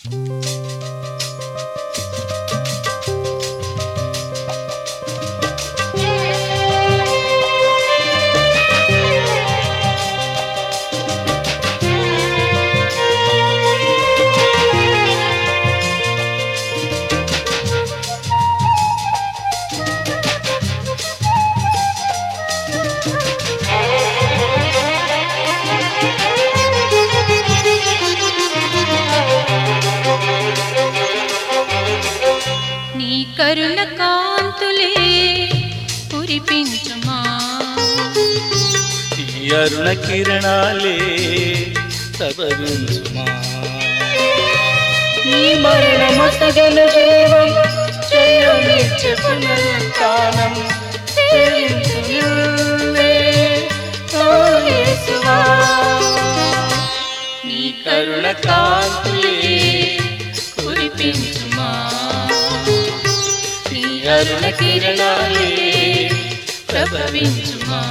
నీ కరుణ కాంతులే కురిపించుమా ఈ అరుణ కిరణాలే సబరించుమా ఈ మరణమసగల జీవం చేయనిచ్చే పునరుత్థానం సేవించు నిన్నే, ఓ యేసువా. నీ కరుణ కాంతులే కురిపించుమా నీ అరుణ కిరణాలే ప్రభవించుమా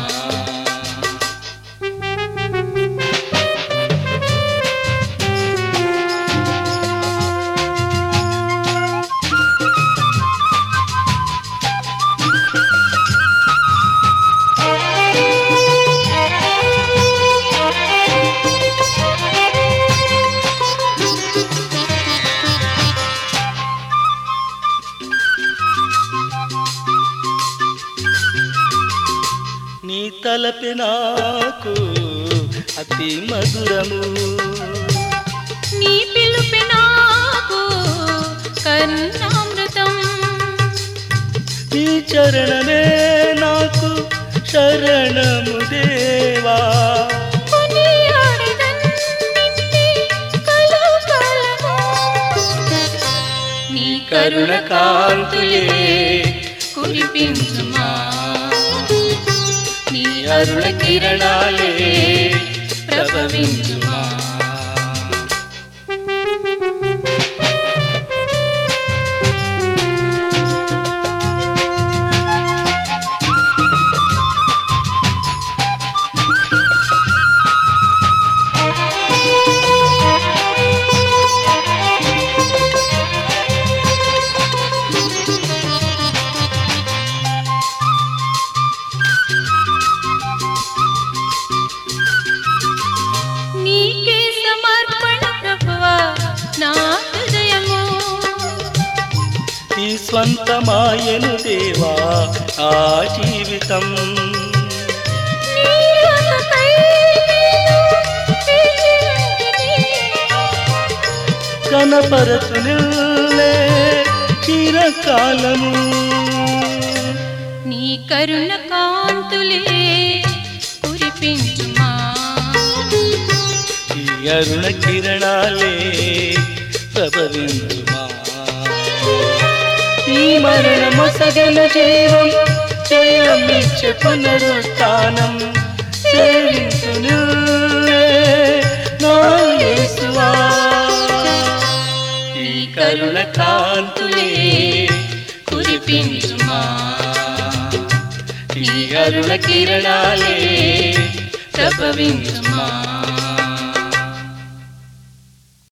నీ తలపి నాకు అతి మధురము నీ పిలుపు నాకు కర్ణామృతం నీ చరణమే నాకు శరణము దేవా కొనియాడెదన్ నిన్నే కలకాలము. నీ కరుణ కాంతులే కురిపించుమా నీ అరుణ కిరణాలే ప్రభవించుమా నీకే సమర్పణ ప్రభువా నా హృదయము నీ స్వంతమాయను దేవా ఆ జీవితం నీ రాకకై నేను వేచి ఉంటిని. కనపరచు నిల్లే చిరకాలము నీ కరుణ కాంతులే కురిపించుమా ఈ అరుణ కిరణాలే ప్రభవించుమా ఈ మరణమసగల జీవం జయమిచ్చే పునరుత్థానం సేవించు నిన్నే, నా యేసువా. ఈ కరుణ కాంతులే కురిపించుమా ఈ అరుణ కిరణాలే ప్రభవించుమా